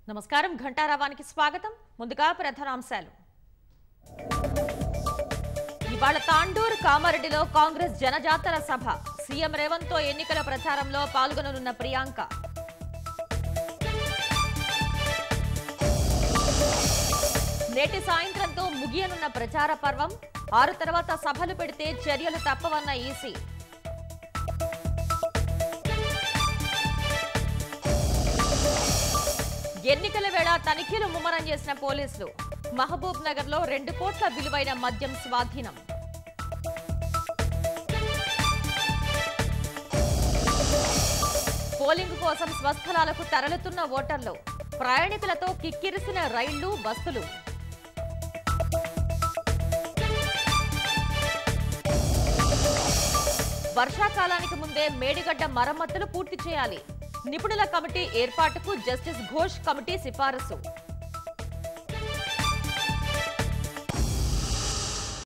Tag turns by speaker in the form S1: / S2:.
S1: నమస్కారం ఘంటారావానికి స్వాగతం ముందుగా ప్రధానాంశాలు ఇవాళ తాండూర్ కామారెడ్డిలో కాంగ్రెస్ జనజాతర సభ సీఎం రేవంత్ తో ఎన్నికల ప్రచారంలో పాల్గొననున్న ప్రియాంక నేటి సాయంత్రంతో ముగియనున్న ప్రచార పర్వం ఆరు తర్వాత సభలు పెడితే చర్యలు తప్పవన్న ఈసీ ఎన్నికల వేళ తనిఖీలు ముమ్మరం చేసిన పోలీసులు మహబూబ్ నగర్ లో రెండు కోట్ల విలువైన మద్యం స్వాధీనం పోలింగ్ కోసం స్వస్థలాలకు తరలుతున్న ఓటర్లు ప్రయాణికులతో కిక్కిరిసిన రైళ్లు బస్సులు వర్షాకాలానికి ముందే మేడిగడ్డ మరమ్మతులు పూర్తి చేయాలి నిపుణుల కమిటీ ఏర్పాటుకు జస్టిస్ ఘోష్ కమిటీ సిఫారసు